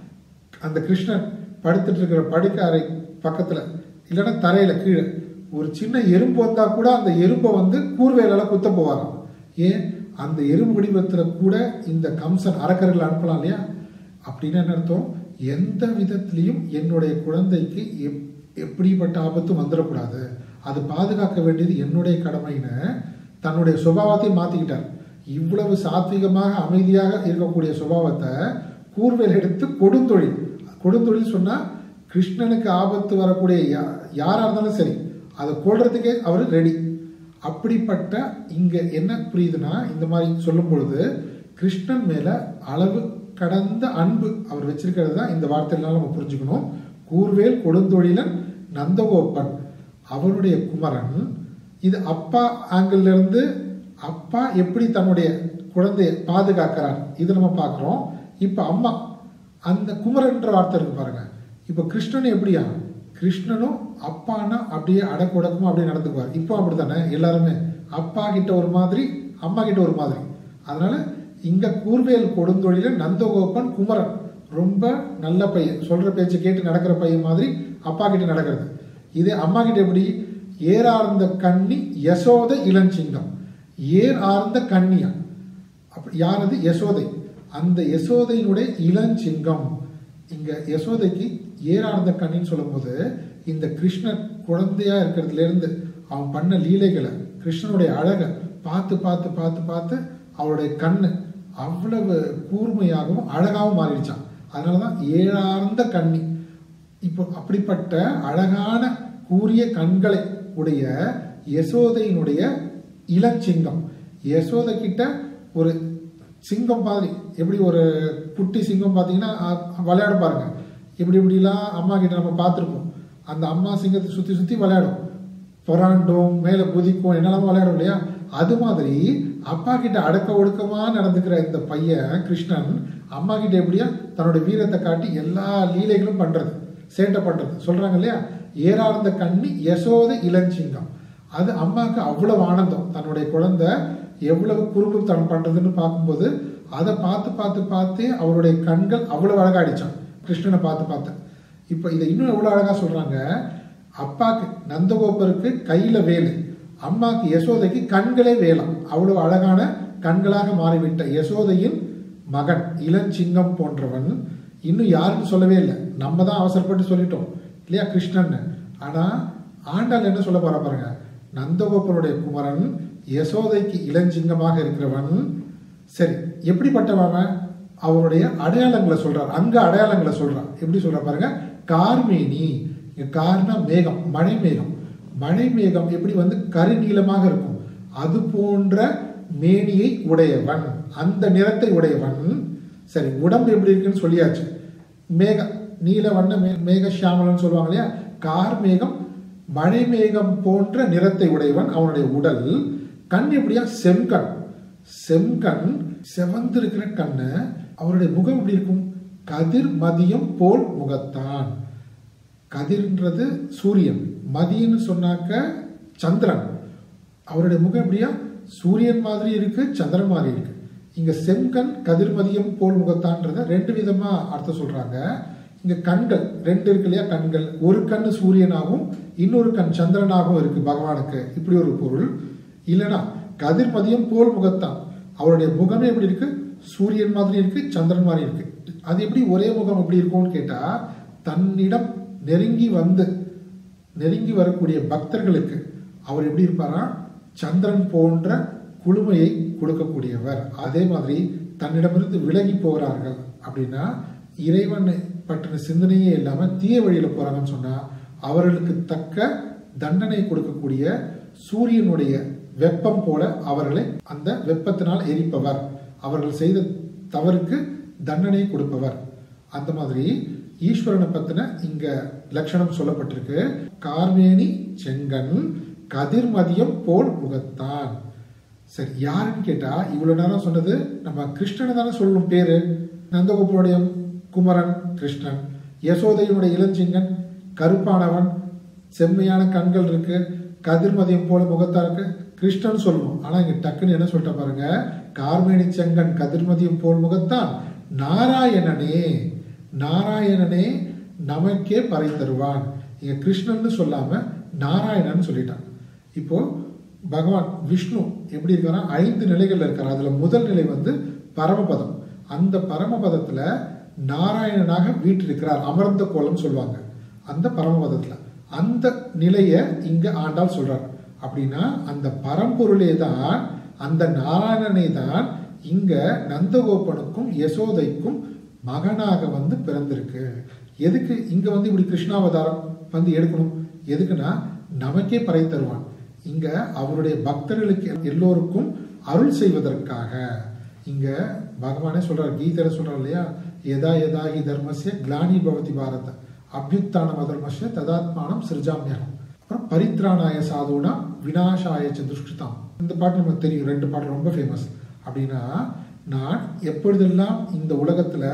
அந்த கிருஷ்ணன் படுத்துட்டு இருக்கிற படுக்கை அறை பக்கத்துல இல்லைன்னா தரையில கீழே ஒரு சின்ன எறும்பு வந்தா கூட அந்த எறும்பை வந்து கூர்வேலால குத்த போவாராம் ஏன் அந்த எறும்பு வடிவத்துல கூட இந்த கம்சன் அறக்கர்கள் அனுப்பலாம் இல்லையா அப்படின்னு என்ன அர்த்தம் எந்த விதத்திலையும் என்னுடைய குழந்தைக்கு எப் எப்படிப்பட்ட ஆபத்தும் வந்துடக்கூடாது அது பாதுகாக்க வேண்டியது என்னுடைய கடமைன்னு தன்னுடைய சுபாவத்தை மாத்திக்கிட்டார் இவ்வளவு சாத்விகமாக அமைதியாக இருக்கக்கூடிய சுபாவத்தை கூர்வேல் எடுத்து கொடுந்தொழில் கொடுந்தொழில் சொன்னா கிருஷ்ணனுக்கு ஆபத்து வரக்கூடிய யா- யாரா இருந்தாலும் சரி அதை கொள்றதுக்கே அவர் ரெடி அப்படிப்பட்ட இங்க என்ன புரியுதுன்னா இந்த மாதிரி சொல்லும் பொழுது கிருஷ்ணன் மேல அளவு கடந்த அன்பு அவர் வச்சிருக்கிறது தான் இந்த வார்த்தையினால நம்ம புரிஞ்சுக்கணும் கூர்வேல் கொடுந்தொழிலன் நந்தகோபன் அவருடைய குமரன் இது அப்பா ஆங்கிள் இருந்து அப்பா எப்படி தன்னுடைய குழந்தையை பாதுகாக்கிறார் இது நம்ம பார்க்குறோம் இப்போ அம்மா அந்த குமரன்ற வார்த்தை இருக்கு பாருங்க இப்போ கிருஷ்ணன் எப்படியா கிருஷ்ணனும் அப்பானா அப்படியே அடக்குடக்கமா அப்படியே நடந்துக்குவார் இப்போ அப்படித்தானே எல்லாருமே அப்பா கிட்ட ஒரு மாதிரி அம்மா கிட்ட ஒரு மாதிரி அதனால இங்க கூர்வேல் கொடுந்தொழில நந்தகோபன் குமரன் ரொம்ப நல்ல பையன் சொல்ற பேச்சை கேட்டு நடக்கிற பையன் மாதிரி அப்பா கிட்ட நடக்கிறது இதே அம்மா கிட்ட எப்படி ஏறார்ந்த கண்ணி யசோத இளஞ்சிங்கம் ஏர் ஆர்ந்த கண்ணியா அப்ப யார் அது யசோதை அந்த யசோதையினுடைய இளஞ்சிங்கம் இங்க யசோதைக்கு ஏறார்ந்த கண்ணின்னு சொல்லும்போது இந்த கிருஷ்ணர் குழந்தையா இருக்கிறதுல இருந்து அவன் பண்ண லீலைகளை கிருஷ்ணனுடைய அழகை பார்த்து பார்த்து பார்த்து பார்த்து அவருடைய கண்ணு அவ்வளவு கூர்மையாகவும் அழகாகவும் மாறிடுச்சான் அதனாலதான் ஏழார்ந்த கண்ணி இப்போ அப்படிப்பட்ட அழகான கூரிய கண்களை உடைய யசோதையினுடைய இளஞ்சிங்கம் யசோதை கிட்ட ஒரு சிங்கம் மாதிரி எப்படி ஒரு குட்டி சிங்கம் பார்த்தீங்கன்னா அ- விளையாட பாருங்க இப்படி இப்படிலாம் அம்மா கிட்ட நம்ம பார்த்துருப்போம் அந்த அம்மா சிங்கத்தை சுற்றி சுற்றி விளையாடும் புறாண்டும் மேலே குதிக்கும் என்னெல்லாம் விளையாடும் இல்லையா அது மாதிரி அப்பா கிட்ட அடக்க ஒடுக்கமா நடந்துக்கிற இந்த பையன் கிருஷ்ணன் அம்மா கிட்ட எப்படியா தன்னுடைய வீரத்தை காட்டி எல்லா லீலைகளும் பண்றது சேட்டை பண்றது சொல்றாங்க இல்லையா ஏறார்ந்த கண்ணி யசோத இளஞ்சிங்கம் அது அம்மாவுக்கு அவ்வளவு ஆனந்தம் தன்னுடைய குழந்தை எவ்வளவு குறும்புத்தனம் பண்றதுன்னு பார்க்கும்போது அதை பார்த்து பார்த்து பார்த்தே அவருடைய கண்கள் அவ்வளவு அழகாடிச்சான் கிருஷ்ணனை பார்த்து பார்த்து இப்போ இதை இன்னும் எவ்வளவு அழகா சொல்றாங்க அப்பாக்கு நந்தகோபருக்கு கையில வேலு அம்மாக்கு யசோதைக்கு கண்களே வேலாம் அவ்வளவு அழகான கண்களாக மாறிவிட்ட யசோதையின் மகன் இளஞ்சிங்கம் போன்றவன் இன்னும் யாருன்னு சொல்லவே இல்லை நம்ம தான் அவசரப்பட்டு சொல்லிட்டோம் இல்லையா கிருஷ்ணன் ஆனா ஆண்டாள் என்ன சொல்ல போற பாருங்க நந்தகோபனுடைய குமரன் யசோதைக்கு இளஞ்சிங்கமாக இருக்கிறவன் சரி எப்படிப்பட்டவன் அவன்? அவருடைய அடையாளங்களை சொல்றார் அங்க அடையாளங்களை சொல்றான் எப்படி சொல்ற பாருங்க கார்மேனி இங்க கார்னா மேகம் மழை மேகம் மழை மேகம் எப்படி வந்து கருநீலமாக இருக்கும் அது போன்ற மேனியை உடையவன் அந்த நிறத்தை உடையவன் சரி உடம்பு எப்படி இருக்குன்னு சொல்லியாச்சு மேக நீல வண்ண மே மேக சியாமலன்னு சொல்லுவாங்க இல்லையா கார் மேகம் மழை மேகம் போன்ற நிறத்தை உடையவன் அவனுடைய உடல் கண் எப்படியா செம்கண் செம்கண் செவந்திருக்கிற கண்ணு அவருடைய முகம் எப்படி இருக்கும் கதிர் மதியம் போல் முகத்தான் கதிர்ன்றது சூரியன் மதியன்னு சொன்னாக்க சந்திரன் அவருடைய முகம் எப்படியா சூரியன் மாதிரி இருக்கு சந்திரன் மாதிரி இருக்கு இங்க செம்கண் கதிர்மதியம் போல் முகத்தான்றத ரெண்டு விதமா அர்த்தம் சொல்றாங்க இங்க கண்கள் ரெண்டு இருக்கு இல்லையா கண்கள் ஒரு கண் சூரியனாகவும் இன்னொரு கண் சந்திரனாகவும் இருக்கு பகவானுக்கு இப்படி ஒரு பொருள் இல்லைன்னா கதிர்மதியம் போல் முகத்தான் அவருடைய முகமே எப்படி இருக்கு சூரியன் மாதிரி இருக்கு சந்திரன் மாதிரி இருக்கு அது எப்படி ஒரே முகம் எப்படி இருக்கும்னு கேட்டா தன்னிடம் நெருங்கி வந்து நெருங்கி வரக்கூடிய பக்தர்களுக்கு அவர் எப்படி இருப்பாரா சந்திரன் போன்ற குளுமையை கொடுக்கக்கூடியவர் அதே மாதிரி தன்னிடமிருந்து விலகி போகிறார்கள் அப்படின்னா இறைவன் பற்றின சிந்தனையே இல்லாம தீய வழியில போறாங்கன்னு சொன்னா அவர்களுக்கு தக்க தண்டனை கொடுக்கக்கூடிய சூரியனுடைய வெப்பம் போல அவர்களை அந்த வெப்பத்தினால் எரிப்பவர் அவர்கள் செய்த தவறுக்கு தண்டனை கொடுப்பவர் அந்த மாதிரி ஈஸ்வரனை பத்தின இங்க லட்சணம் சொல்லப்பட்டிருக்கு கார்மேனி செங்கன் கதிர்மதியம் போல் முகத்தான் சரி யாருன்னு கேட்டா இவ்வளவு நேரம் சொன்னது நம்ம கிருஷ்ணனை தானே சொல்லணும் பேரு நந்தகோபுடைய குமரன் கிருஷ்ணன் யசோதையினுடைய இளஞ்சிங்கன் கருப்பானவன் செம்மையான கண்கள் இருக்கு கதிர்மதியம் போல முகத்தா இருக்கு கிருஷ்ணன் சொல்லணும் ஆனா இங்க டக்குன்னு என்ன சொல்லிட்ட பாருங்க கார்மேனி செங்கன் கதிர்மதியம் போல் முகத்தான் நாராயணனே நாராயணனே நமக்கே பறை தருவான் இங்க கிருஷ்ணன் சொல்லாம நாராயணன் சொல்லிட்டான் இப்போ பகவான் விஷ்ணு எப்படி இருக்காரா ஐந்து நிலைகள்ல இருக்கார் அதுல முதல் நிலை வந்து பரமபதம் அந்த பரமபதத்துல நாராயணனாக வீற்றிருக்கிறார் அமர்ந்த கோலம் சொல்லுவாங்க அந்த பரமபதத்துல அந்த நிலைய இங்க ஆண்டாள் சொல்றார் அப்படின்னா அந்த பரம்பொருளே தான் அந்த நாராயணனை தான் இங்க நந்தகோபனுக்கும் யசோதைக்கும் மகனாக வந்து பிறந்திருக்கு எதுக்கு இங்க வந்து இப்படி கிருஷ்ணாவதாரம் வந்து எடுக்கணும் எதுக்குன்னா நமக்கே பறை தருவான் இங்க அவருடைய பக்தர்களுக்கு எல்லோருக்கும் அருள் செய்வதற்காக இங்க பகவானே சொல்றார் கீதையில சொல்றார் இல்லையா எதா எதா ஹி தர்மஸ்ய கிளானி பவதி பாரத அபியுத்தானம் அதர்மஸ்ய ததாத்மானம் சிருஜாமியகம் அப்புறம் பரித்ராணாய சாதுனா வினாசாய ச துஷ்கிருதாம் இந்த பாட்டு நமக்கு தெரியும் ரெண்டு பாட்டு ரொம்ப ஃபேமஸ் அப்படின்னா நான் எப்பொழுதெல்லாம் இந்த உலகத்துல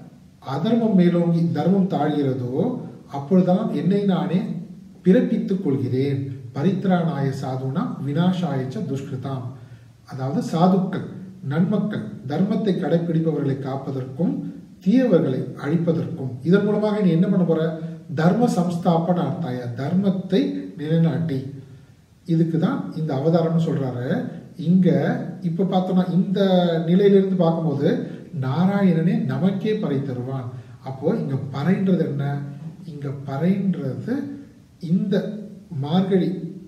அதர்மம் மேலோங்கி தர்மம் தாழ்கிறதோ அப்பொழுதெல்லாம் என்னை நானே பிறப்பித்துக் கொள்கிறேன் பரித்ராணாய சாதுனா வினாசாயச்ச துஷ்கிருதாம் அதாவது சாதுக்கள் நன்மக்கள் தர்மத்தை கடைபிடிப்பவர்களை காப்பதற்கும் தீயவர்களை அழிப்பதற்கும் இதன் மூலமாக நீ என்ன பண்ண போற தர்ம சம்ஸ்தாபன அர்த்தாய தர்மத்தை நிலைநாட்டி இதுக்கு தான் இந்த அவதாரம்னு சொல்றாரு இங்க இப்ப பார்த்தோம்னா இந்த நிலையிலிருந்து பார்க்கும்போது நாராயணனே நமக்கே பறை தருவான் அப்போ இங்க பறைன்றது என்ன இங்க பறைன்றது இந்த மார்கழி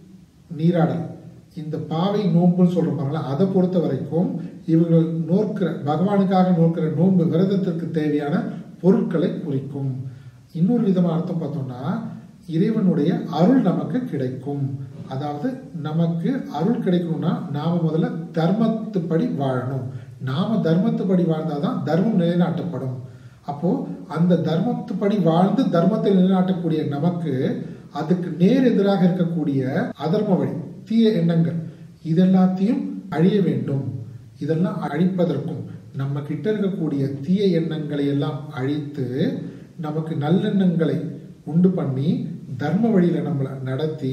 நீராடல் இந்த பாவை நோன்புன்னு சொல்றோம் பாருங்களா அதை பொறுத்த வரைக்கும் இவர்கள் நோக்கிற பகவானுக்காக நோக்கிற நோன்பு விரதத்திற்கு தேவையான பொருட்களை குறிக்கும் இன்னொரு விதமான அர்த்தம் பார்த்தோம்னா இறைவனுடைய அருள் நமக்கு கிடைக்கும் அதாவது நமக்கு அருள் கிடைக்கணும்னா நாம முதல்ல தர்மத்துப்படி வாழணும் நாம தர்மத்துப்படி வாழ்ந்தாதான் தர்மம் நிலைநாட்டப்படும் அப்போ அந்த தர்மத்துப்படி வாழ்ந்து தர்மத்தை நிலைநாட்டக்கூடிய நமக்கு அதுக்கு நேர் எதிராக இருக்கக்கூடிய அதர்ம வழி தீய எண்ணங்கள் இதெல்லாத்தையும் அழிய வேண்டும் இதெல்லாம் அழிப்பதற்கும் நம்ம கிட்ட இருக்கக்கூடிய தீய எண்ணங்களை எல்லாம் அழித்து நமக்கு நல்லெண்ணங்களை உண்டு பண்ணி தர்ம வழியில நம்மளை நடத்தி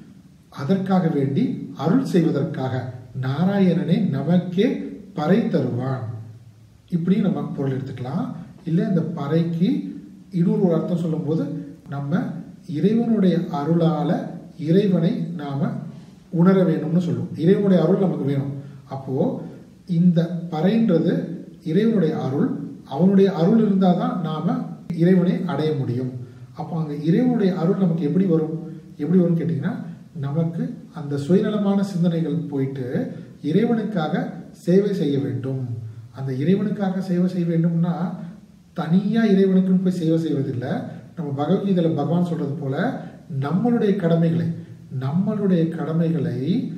அதற்காக வேண்டி அருள் செய்வதற்காக நாராயணனே நமக்கே பறை தருவான் இப்படி நம்ம பொருள் எடுத்துக்கலாம் இல்லை இந்த பறைக்கு இன்னொரு ஒரு அர்த்தம் சொல்லும்போது நம்ம இறைவனுடைய அருளால இறைவனை நாம உணர வேணும்னு சொல்லுவோம் இறைவனுடைய அருள் நமக்கு வேணும் அப்போ இந்த பறைன்றது இறைவனுடைய அருள் அவனுடைய அருள் இருந்தால் தான் நாம இறைவனை அடைய முடியும் அப்போ அங்கே இறைவனுடைய அருள் நமக்கு எப்படி வரும் எப்படி வரும்னு கேட்டிங்கன்னா நமக்கு அந்த சுயநலமான சிந்தனைகள் போயிட்டு இறைவனுக்காக சேவை செய்ய வேண்டும் அந்த இறைவனுக்காக சேவை செய்ய வேண்டும்னா தனியாக இறைவனுக்குன்னு போய் சேவை செய்வதில்லை நம்ம பகவத்கீதையில் பகவான் சொல்றது போல நம்மளுடைய கடமைகளை நம்மளுடைய கடமைகளை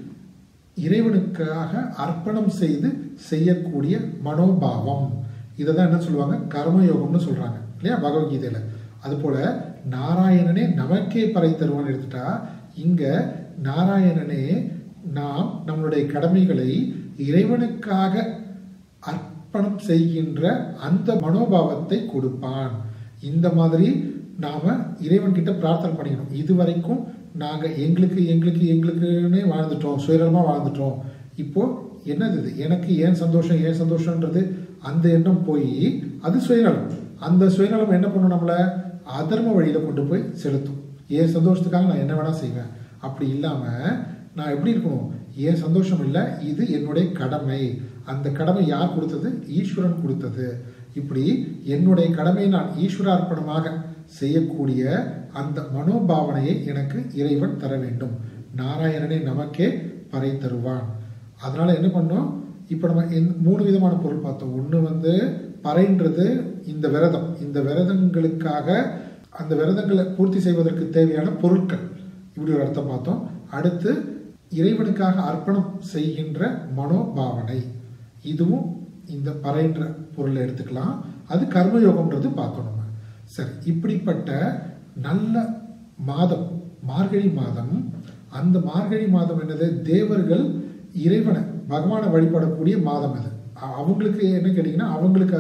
இறைவனுக்காக அர்ப்பணம் செய்து செய்யக்கூடிய மனோபாவம் இதை தான் என்ன சொல்லுவாங்க கர்மயோகம்னு சொல்றாங்க இல்லையா பகவத்கீதையில அதுபோல நாராயணனே நமக்கே பறை தருவான்னு எடுத்துட்டா இங்க நாராயணனே நாம் நம்மளுடைய கடமைகளை இறைவனுக்காக அர்ப்பணம் செய்கின்ற அந்த மனோபாவத்தை கொடுப்பான் இந்த மாதிரி நாம இறைவன் கிட்ட பிரார்த்தனை பண்ணிக்கணும் இது வரைக்கும் நாங்க எங்களுக்கு எங்களுக்கு எங்களுக்குன்னே வாழ்ந்துட்டோம் சுயநலமா வாழ்ந்துட்டோம் இப்போ என்னது இது எனக்கு ஏன் சந்தோஷம் ஏன் சந்தோஷம்ன்றது அந்த எண்ணம் போய் அது சுயநலம் அந்த சுயநலம் என்ன பண்ணும் நம்மள அதர்ம வழியில கொண்டு போய் செலுத்தும் என் சந்தோஷத்துக்காக நான் என்ன வேணா செய்வேன் அப்படி இல்லாம நான் எப்படி இருக்கணும் என் சந்தோஷம் இல்லை இது என்னுடைய கடமை அந்த கடமை யார் கொடுத்தது ஈஸ்வரன் கொடுத்தது இப்படி என்னுடைய கடமையை நான் ஈஸ்வரார்ப்பணமாக செய்யக்கூடிய அந்த மனோபாவனையை எனக்கு இறைவன் தர வேண்டும் நாராயணனே நமக்கே பறை தருவான் அதனால என்ன பண்ணோம் இப்போ நம்ம இந்த மூணு விதமான பொருள் பார்த்தோம் ஒன்று வந்து பறைன்றது இந்த விரதம் இந்த விரதங்களுக்காக அந்த விரதங்களை பூர்த்தி செய்வதற்கு தேவையான பொருட்கள் இப்படி ஒரு அர்த்தம் பார்த்தோம் அடுத்து இறைவனுக்காக அர்ப்பணம் செய்கின்ற மனோபாவனை இதுவும் இந்த பறைன்ற பொருளை எடுத்துக்கலாம் அது கர்மயோகம்ன்றது பார்த்தோம் நம்ம சரி இப்படிப்பட்ட நல்ல மாதம் மார்கழி மாதம் அந்த மார்கழி மாதம் என்னது தேவர்கள் இறைவனை பகவானை வழிபடக்கூடிய மாதம் அது அ- அவங்களுக்கு என்ன கேட்டிங்கன்னா அவங்களுக்கு அது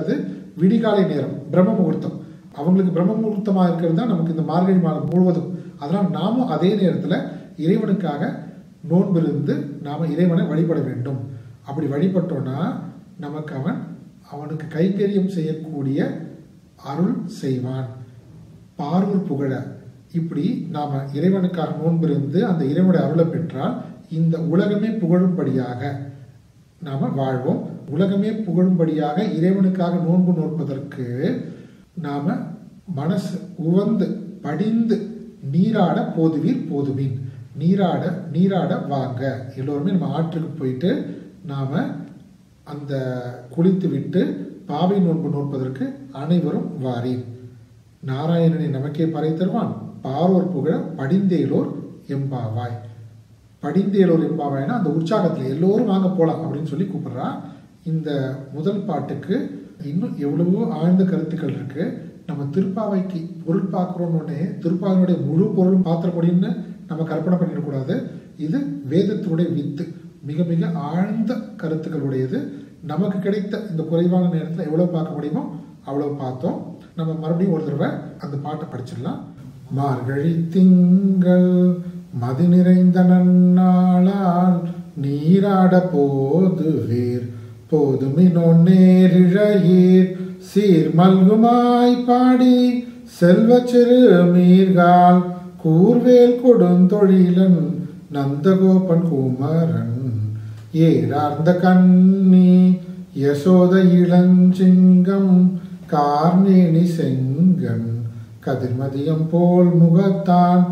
விடிகாலை நேரம் பிரம்ம முகூர்த்தம் அவங்களுக்கு பிரம்ம முகூர்த்தமாக இருக்கிறது தான் நமக்கு இந்த மார்கழி மாதம் முழுவதும் அதனால் நாமும் அதே நேரத்தில் இறைவனுக்காக நோன்பிருந்து நாம் இறைவனை வழிபட வேண்டும் அப்படி வழிபட்டோன்னா நமக்கு அவன் அவனுக்கு கைங்கரியம் செய்யக்கூடிய அருள் செய்வான் பார்வூர் புகழ இப்படி நாம் இறைவனுக்காக நோன்பிருந்து அந்த இறைவனுடைய அருளை பெற்றால் இந்த உலகமே புகழும்படியாக நாம் வாழ்வோம் உலகமே புகழும்படியாக இறைவனுக்காக நோன்பு நோற்பதற்கு நாம் மனசு உவந்து படிந்து நீராட போதுவீர் போதுவீன் நீராட நீராட வாங்க எல்லோருமே நம்ம ஆற்றுக்கு போயிட்டு நாம் அந்த குளித்து விட்டு பாவை நோன்பு நோற்பதற்கு அனைவரும் வாரீர் நாராயணனை நமக்கே பறை தருவான் பாரோர் புகழ படிந்தேலோர் எம்பாவாய் படிந்தேலோர் எம்பாவாய்னா அந்த உற்சாகத்தில் எல்லோரும் வாங்க போகலாம் அப்படின்னு சொல்லி கூப்பிடுறா இந்த முதல் பாட்டுக்கு இன்னும் எவ்வளவோ ஆழ்ந்த கருத்துக்கள் இருக்கு நம்ம திருப்பாவைக்கு பொருள் பார்க்குறோன்னே திருப்பாவையினுடைய முழு பொருளும் பாத்திர முடியும்னு நம்ம கற்பனை பண்ணிடக்கூடாது இது வேதத்தினுடைய வித்து மிக மிக ஆழ்ந்த கருத்துக்களுடையது நமக்கு கிடைத்த இந்த குறைவான நேரத்தில் எவ்வளோ பார்க்க முடியுமோ அவ்வளோ பார்த்தோம் நம்ம மறுபடியும் ஒரு தடவை அந்த பாட்டை படிச்சிடலாம் மார்கழி திங்கள் மதி நிறைந்த நன்னாளால் நீராட போதுவீர் போதுமினோ நேரிழையீர் சீர் மல்குமாய் பாடி செல்வ சிறு மீர்கால் கூர்வேல் கொடுந்தொழிலன் நந்தகோபன் குமரன் ஏறார்ந்த கண்ணி யசோத இளஞ்சிங்கம் கார்நேனி செங்கன் கதிர்மதியம் போல் முகத்தான்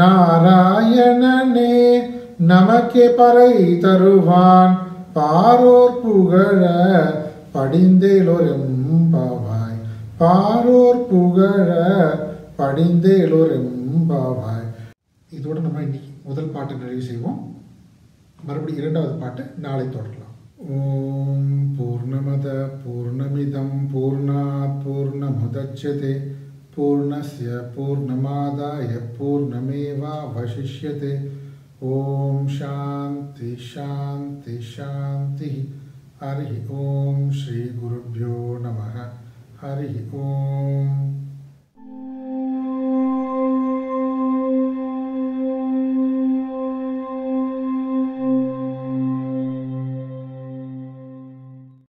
நாராயணனே நமக்கே பறை தருவான் பாரோர் புகழ படிந்தேலோர் எம்பாவாய் பாரோர் புகழ படிந்தேலோர் எம்பாவாய் இதோட நம்ம இன்னைக்கு முதல் பாட்டை நிறைவு செய்வோம் மறுபடியும் இரண்டாவது பாட்டு நாளை தொடரலாம் ஓம் பூர்ணமத பூர்ணமிதம் பூர்ணாத் பூர்ணமுதட்சதே பூர்ணஸ்ய பூர்ணமாதாய பூர்ணமேவாவசிஷ்யதே ஓம் சாந்தி சாந்தி சாந்தி ஹரி ஓம் ஸ்ரீ குருभ्यो நமः ஹரி ஓம்